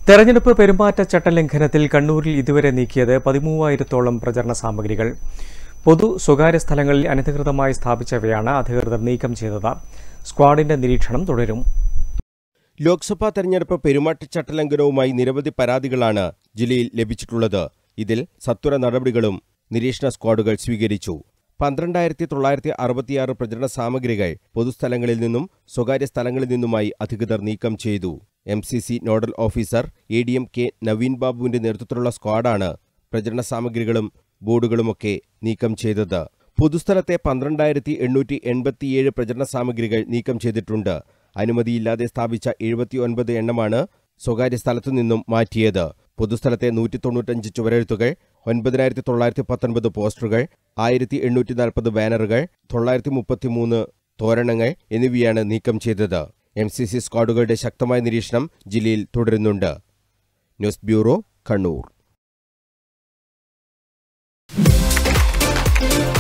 തെരഞ്ഞെടുപ്പ് പെരുമാറ്റച്ചട്ട ലംഘനത്തിൽ കണ്ണൂരിൽ ഇതുവരെ നീക്കിയത് പതിമൂവായിരത്തോളം പ്രചരണ സാമഗ്രികൾ പൊതു സ്വകാര്യ സ്ഥലങ്ങളിൽ അനധികൃതമായി സ്ഥാപിച്ചവയാണ് അധികൃതർ നീക്കം ചെയ്തത് സ്ക്വാഡിന്റെ നിരീക്ഷണം തുടരും ലോക്സഭാ തെരഞ്ഞെടുപ്പ് പെരുമാറ്റച്ചട്ടലംഘനവുമായി നിരവധി പരാതികളാണ് ജില്ലയിൽ ലഭിച്ചിട്ടുള്ളത് ഇതിൽ സത്വര നടപടികളും നിരീക്ഷണ സ്ക്വാഡുകൾ സ്വീകരിച്ചു പന്ത്രണ്ടായിരത്തി തൊള്ളായിരത്തി അറുപത്തിയാറ് പ്രചരണ സാമഗ്രികൾ പൊതുസ്ഥലങ്ങളിൽ നിന്നും സ്വകാര്യ സ്ഥലങ്ങളിൽ നിന്നുമായി അധികൃതർ നീക്കം ചെയ്തു M C C nodal officer A D M K Naveen ബാബുവിന്റെ നേതൃത്വത്തിലുള്ള സ്ക്വാഡാണ് പ്രചരണ സാമഗ്രികളും ബോർഡുകളുമൊക്കെ നീക്കം ചെയ്തത് പൊതുസ്ഥലത്തെ പന്ത്രണ്ടായിരത്തി എണ്ണൂറ്റി എൺപത്തിയേഴ് പ്രചരണ സാമഗ്രികൾ നീക്കം ചെയ്തിട്ടുണ്ട് അനുമതിയില്ലാതെ സ്ഥാപിച്ച എഴുപത്തിയൊൻപത് എണ്ണമാണ് സ്വകാര്യ സ്ഥലത്തു നിന്നും മാറ്റിയത് പൊതുസ്ഥലത്തെ നൂറ്റി തൊണ്ണൂറ്റഞ്ച് ചുവരെഴുത്തുകൾ ഒൻപതിനായിരത്തി തൊള്ളായിരത്തി പത്തൊൻപത് പോസ്റ്ററുകൾ ആയിരത്തി എണ്ണൂറ്റി നാൽപ്പത് ബാനറുകൾ തൊള്ളായിരത്തി മുപ്പത്തിമൂന്ന് തോരണങ്ങൾ എന്നിവയാണ് നീക്കം ചെയ്തത് എം സി സി സ്ക്വാഡുകളുടെ ശക്തമായ നിരീക്ഷണം ജില്ലയിൽ തുടരുന്നുണ്ട് ന്യൂസ് ബ്യൂറോ കണ്ണൂർ